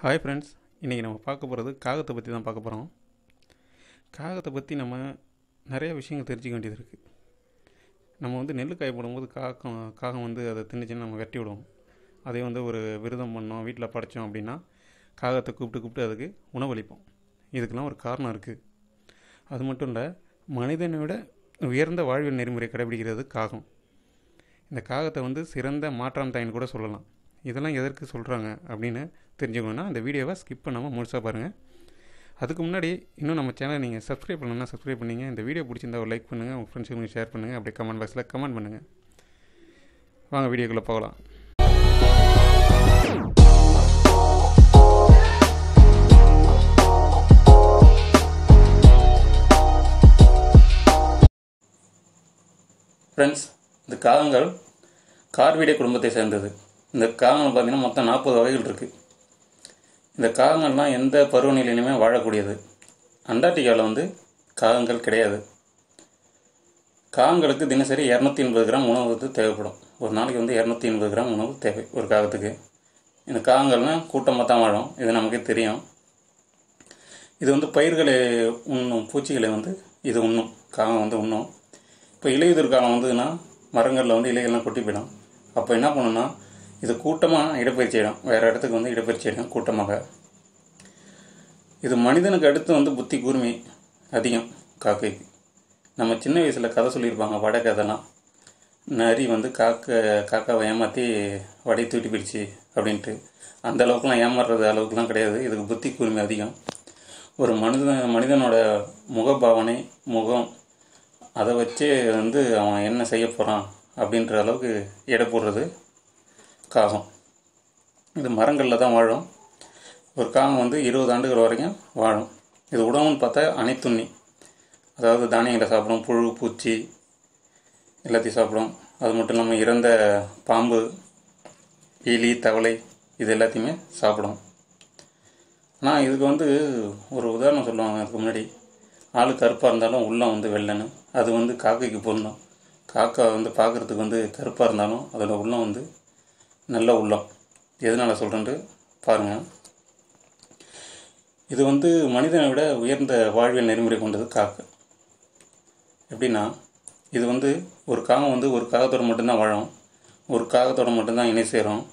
hi friends இன்றைக்கி நம்ம பார்க்க போகிறது காகத்தை பற்றி தான் பார்க்க போகிறோம் காகத்தை பற்றி நம்ம நிறைய விஷயங்கள் தெரிஞ்சுக்க வேண்டியது இருக்குது நம்ம வந்து நெல் காய போடும்போது காகம் காகம் வந்து அதை தின்னுச்சுன்னு நம்ம வெட்டி விடுவோம் அதே வந்து ஒரு விரதம் பண்ணோம் வீட்டில் படைச்சோம் அப்படின்னா காகத்தை கூப்பிட்டு கூப்பிட்டு அதுக்கு உணவளிப்போம் இதுக்கெல்லாம் ஒரு காரணம் இருக்குது அது மட்டும் இல்லை மனிதனை விட உயர்ந்த வாழ்வியல் நெறிமுறை கடைபிடிக்கிறது காகம் இந்த காகத்தை வந்து சிறந்த மாற்றான் தாயின்னு கூட சொல்லலாம் இதெல்லாம் எதற்கு சொல்கிறாங்க அப்படின்னு தெரிஞ்சுக்கணுன்னா அந்த வீடியோவை ஸ்கிப் பண்ணாமல் முழுசாக பாருங்கள் அதுக்கு முன்னாடி இன்னும் நம்ம சேனலை நீங்கள் சப்ஸ்கிரைப் பண்ணணும்னா சப்ஸ்கிரைப் பண்ணிங்க இந்த வீடியோ பிடிச்சிருந்தா ஒரு லைக் பண்ணுங்கள் உங்கள் ஃப்ரெண்ட்ஸுங்களுக்கு ஷேர் பண்ணுங்கள் அப்படியே கமெண்ட் பாக்ஸில் கமெண்ட் பண்ணுங்கள் வாங்க வீடியோக்குள்ளே போகலாம் ஃப்ரெண்ட்ஸ் இந்த காகங்கள் கார்வீடை குடும்பத்தை சேர்ந்தது இந்த காகங்கள் பார்த்திங்கன்னா மொத்தம் நாற்பது வகைகள் இருக்குது இந்த காகங்கள்லாம் எந்த பருவநிலையிலுமே வாழக்கூடியது அண்டார்டிகாவில் வந்து காகங்கள் கிடையாது காகங்களுக்கு தினசரி இரநூத்தி எண்பது கிராம் உணவு வந்து தேவைப்படும் ஒரு நாளைக்கு வந்து இரநூத்தி எண்பது கிராம் உணவு தேவை ஒரு காகத்துக்கு இந்த காகங்கள்னால் கூட்டமாக தான் வாழும் இது நமக்கே தெரியும் இது வந்து பயிர்களை உண்ணும் பூச்சிகளை வந்து இது உண்ணும் காகம் வந்து உண்ணும் இப்போ இலையுதிர் காலம் வந்ததுன்னா மரங்களில் வந்து இலைகள்லாம் கொட்டி போயிடும் அப்போ என்ன பண்ணுன்னா இது கூட்டமாக இடப்பயிற்சி ஆகிடும் வேறு இடத்துக்கு வந்து இடப்பயிற்சி ஆகிடும் கூட்டமாக இது மனிதனுக்கு அடுத்து வந்து புத்தி கூர்மை அதிகம் காக்கைக்கு நம்ம சின்ன வயசில் கதை சொல்லியிருப்பாங்க வடை கதைலாம் நரி வந்து காக்க காக்காவை ஏமாற்றி வடையை தூட்டி போயிடுச்சு அப்படின்ட்டு அந்த அளவுக்குலாம் ஏமாறுறது அளவுக்குலாம் கிடையாது இதுக்கு புத்தி கூர்மை அதிகம் ஒரு மனிதன் மனிதனோட முகபாவனை முகம் அதை வச்சு வந்து அவன் என்ன செய்ய போகிறான் அப்படின்ற அளவுக்கு எடை போடுறது காகம் இது மரங்களில் தான் வாழும் ஒரு காகம் வந்து இருபது ஆண்டுகள் வரைக்கும் வாழும் இது உணவுன்னு பார்த்தா அனைத்துண்ணி அதாவது தானியங்களை சாப்பிடும் புழு பூச்சி எல்லாத்தையும் சாப்பிடும் அது மட்டும் இல்லாமல் இறந்த பாம்பு எலி தவளை இது எல்லாத்தையுமே சாப்பிடும் ஆனால் இதுக்கு வந்து ஒரு உதாரணம் சொல்லுவாங்க அதுக்கு முன்னாடி ஆள் கருப்பாக இருந்தாலும் உள்ளம் வந்து வெள்ளைன்னு அது வந்து காக்கைக்கு பொருந்தும் காக்கா வந்து பார்க்குறதுக்கு வந்து கருப்பாக இருந்தாலும் அதோட உள்ளம் வந்து நல்ல உள்ளம் எதனால் சொல்கிறேன்ட்டு பாருங்கள் இது வந்து மனிதனை விட உயர்ந்த வாழ்வியல் நெறிமுறை கொண்டது காக்கை எப்படின்னா இது வந்து ஒரு காகம் வந்து ஒரு காகத்தோடு மட்டும்தான் வாழும் ஒரு காகத்தோடு மட்டும்தான் இணை சேரும்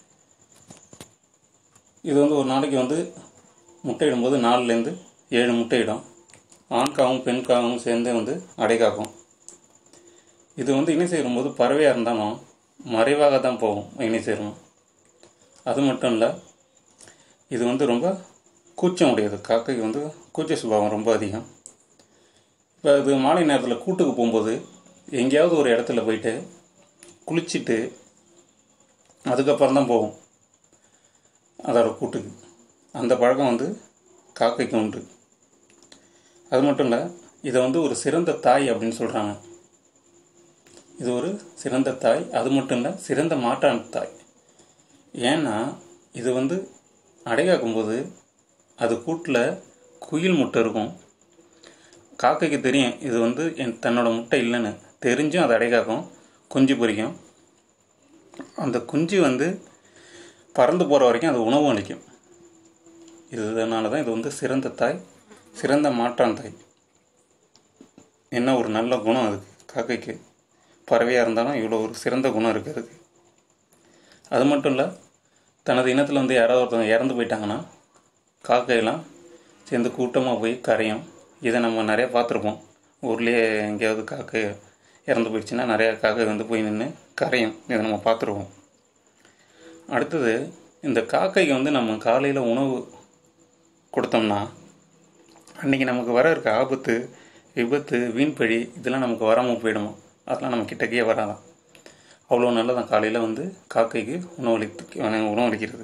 இது வந்து ஒரு நாளைக்கு வந்து முட்டையிடும்போது நாலுலேருந்து ஏழு முட்டையிடும் ஆண் காவும் பெண் காவும் சேர்ந்து வந்து அடை காக்கும் இது வந்து இணை சேரும்போது பறவையாக இருந்தாலும் மறைவாக தான் போகும் இணை சேரும் அது மட்டும் இல்லை இது வந்து ரொம்ப கூச்சம் உடையது காக்கைக்கு வந்து கூச்ச சுபாவம் ரொம்ப அதிகம் இப்போ இது மாலை நேரத்தில் கூட்டுக்கு போகும்போது எங்கேயாவது ஒரு இடத்துல போயிட்டு குளிச்சுட்டு அதுக்கப்புறம் தான் போகும் அதோட கூட்டுக்கு அந்த பழக்கம் வந்து காக்கைக்கு உண்டு அது மட்டும் இல்லை இதை வந்து ஒரு சிறந்த தாய் அப்படின்னு சொல்கிறாங்க இது ஒரு சிறந்த தாய் அது மட்டும் இல்லை சிறந்த மாற்றான் தாய் ஏன்னா இது வந்து அடைகாக்கும்போது அது கூட்டில் குயில் முட்டை இருக்கும் காக்கைக்கு தெரியும் இது வந்து என் தன்னோட முட்டை இல்லைன்னு தெரிஞ்சும் அது அடைகாக்கும் குஞ்சு பொரிக்கும் அந்த குஞ்சு வந்து பறந்து போகிற வரைக்கும் அது உணவு அளிக்கும் இதனால தான் இது வந்து சிறந்த தாய் சிறந்த மாற்றான் தாய் என்ன ஒரு நல்ல குணம் அதுக்கு காக்கைக்கு பறவையாக இருந்தாலும் இவ்வளோ ஒரு சிறந்த குணம் இருக்குது அதுக்கு அது மட்டும் இல்லை தனது இனத்தில் வந்து யாராவது ஒருத்தவங்க இறந்து போயிட்டாங்கன்னா காக்கையெல்லாம் சேர்ந்து கூட்டமாக போய் கரையும் இதை நம்ம நிறையா பார்த்துருப்போம் ஊர்லேயே எங்கேயாவது காக்கை இறந்து போயிடுச்சுன்னா நிறையா காக்கை வந்து போய் நின்று கரையும் இதை நம்ம பார்த்துருவோம் அடுத்தது இந்த காக்கைக்கு வந்து நம்ம காலையில் உணவு கொடுத்தோம்னா அன்றைக்கி நமக்கு வர இருக்க ஆபத்து விபத்து வீண்பழி இதெல்லாம் நமக்கு வராமல் போயிடுமா அதெல்லாம் நம்ம கிட்டக்கே வராதான் அவ்வளோ நல்லதான் காலையில் வந்து காக்கைக்கு உணவளித்து உணவளிக்கிறது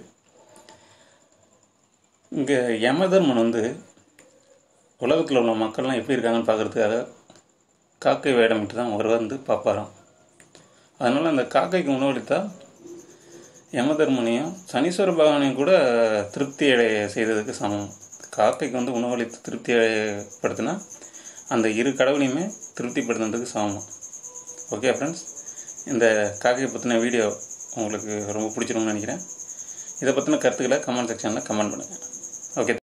இங்கே யமதர்மன் வந்து உலகத்தில் உள்ள மக்கள்லாம் எப்படி இருக்காங்கன்னு பார்க்குறதுக்காக காக்கை வேடமிட்டு தான் அவர் வந்து பார்ப்பாராம் அதனால் அந்த காக்கைக்கு உணவளித்தா யமதர்மனையும் சனீஸ்வர பகவானையும் கூட திருப்தி அடைய செய்ததுக்கு சமம் காக்கைக்கு வந்து உணவளித்து திருப்தி படுத்தினா அந்த இரு கடவுளையுமே திருப்திப்படுத்துனதுக்கு சமம் ஓகே ஃப்ரெண்ட்ஸ் இந்த காக்கையை பற்றின வீடியோ உங்களுக்கு ரொம்ப பிடிச்சிருக்கும்னு நினைக்கிறேன் இதை பற்றின கருத்துக்களை கமெண்ட் செக்ஷனில் கமெண்ட் பண்ணுங்கள் ஓகே